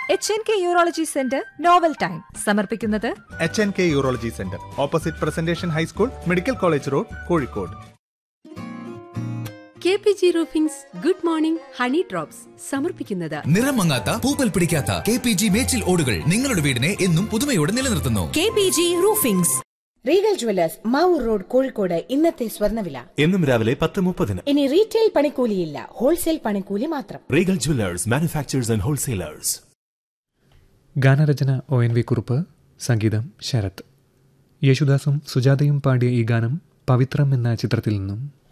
H N K urology centre novel time സമർപ്പിക്കുന്നത് H N K urology centre opposite presentation high school medical college road Kozhikode K P G roofings good morning honey drops സമർപ്പിക്കുന്നത് നിറം മങ്ങാത്ത പൂപ്പൽ പിടിക്കാത്ത K P G മേച്ചിൽ ഓടുകൾ നിങ്ങളുടെ വീടിനെ എന്നും പുതുമയോടെ നിലനിർത്തുന്നു K P G roofings regal jewellers Mavoor road Kozhikode ഇന്നത്തെ സ്വർണ്ണവില എന്നും രാവിലെ പത്ത് മുപ്പതിന് ഇനി റീറ്റെയിൽ പണിക്കൂലിയില്ല ഹോൾസെയിൽ പണിക്കൂലി മാത്രം Regal jewellers manufacturers and wholesalers ഗാനരചന ഒ എൻ വി കുറുപ്പ് സംഗീതം ശരത് യേശുദാസും സുജാതയും പാടിയ ഈ ഗാനം പവിത്രം എന്ന ചിത്രത്തിൽ നിന്നും